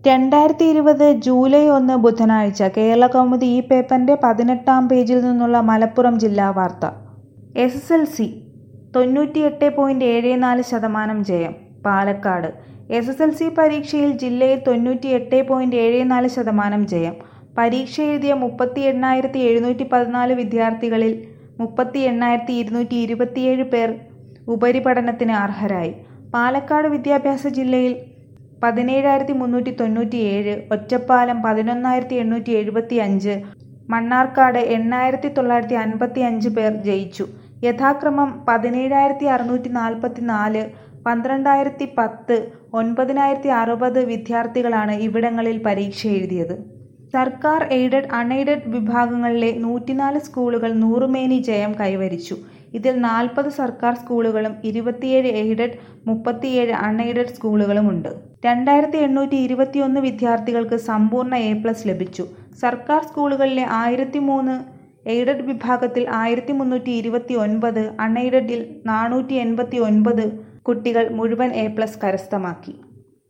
രണ്ടായിരത്തി ഇരുപത് ജൂലൈ ഒന്ന് ബുധനാഴ്ച കേരളകൗമുദി ഈ പേപ്പറിന്റെ പതിനെട്ടാം പേജിൽ നിന്നുള്ള മലപ്പുറം ജില്ലാ വാർത്ത എസ് എസ് എൽ സി തൊണ്ണൂറ്റിയെട്ട് പോയിന്റ് ഏഴ് നാല് ശതമാനം ജയം Palakkad S S L C പരീക്ഷയിൽ ജില്ലയിൽ തൊണ്ണൂറ്റിയെട്ട് പോയിന്റ് ഏഴ് നാല് ശതമാനം ജയം പരീക്ഷ എഴുതിയ മുപ്പത്തി എണ്ണായിരത്തി എഴുന്നൂറ്റി പതിനാല് വിദ്യാർത്ഥികളിൽ മുപ്പത്തി എണ്ണായിരത്തി ഇരുന്നൂറ്റി ഇരുപത്തിയേഴ് പേർ ഉപരിപഠനത്തിന് അർഹരായി പാലക്കാട് വിദ്യാഭ്യാസ ജില്ലയിൽ പതിനേഴായിരത്തി മുന്നൂറ്റി തൊണ്ണൂറ്റിയേഴ് ഒറ്റപ്പാലം പതിനൊന്നായിരത്തി എണ്ണൂറ്റി എഴുപത്തി അഞ്ച് മണ്ണാർക്കാട് എണ്ണായിരത്തി തൊള്ളായിരത്തി അൻപത്തി അഞ്ച് പേർ ജയിച്ചു യഥാക്രമം പതിനേഴായിരത്തി അറുന്നൂറ്റി നാൽപ്പത്തി നാല് പന്ത്രണ്ടായിരത്തി പത്ത് ഒൻപതിനായിരത്തി അറുപത് വിദ്യാർത്ഥികളാണ് ഇവിടങ്ങളിൽ പരീക്ഷ എഴുതിയത് സർക്കാർ എയ്ഡഡ് അൺഎയ്ഡഡ് വിഭാഗങ്ങളിലെ നൂറ്റിനാല് സ്കൂളുകൾ നൂറുമേനി ജയം കൈവരിച്ചു ഇതിൽ നാൽപ്പത് സർക്കാർ സ്കൂളുകളും ഇരുപത്തിയേഴ് എയ്ഡഡ് മുപ്പത്തിയേഴ് അൺഎയ്ഡഡ് സ്കൂളുകളുമുണ്ട് രണ്ടായിരത്തി എണ്ണൂറ്റി ഇരുപത്തിയൊന്ന് വിദ്യാർത്ഥികൾക്ക് സമ്പൂർണ്ണ എ പ്ലസ് ലഭിച്ചു സർക്കാർ സ്കൂളുകളിലെ ആയിരത്തി മൂന്ന് എയ്ഡഡ് വിഭാഗത്തിൽ ആയിരത്തി മുന്നൂറ്റി ഇരുപത്തി ഒൻപത് അൺഎയ്ഡഡിൽ നാനൂറ്റി എൺപത്തി ഒൻപത് കുട്ടികൾ മുഴുവൻ എ പ്ലസ് കരസ്ഥമാക്കി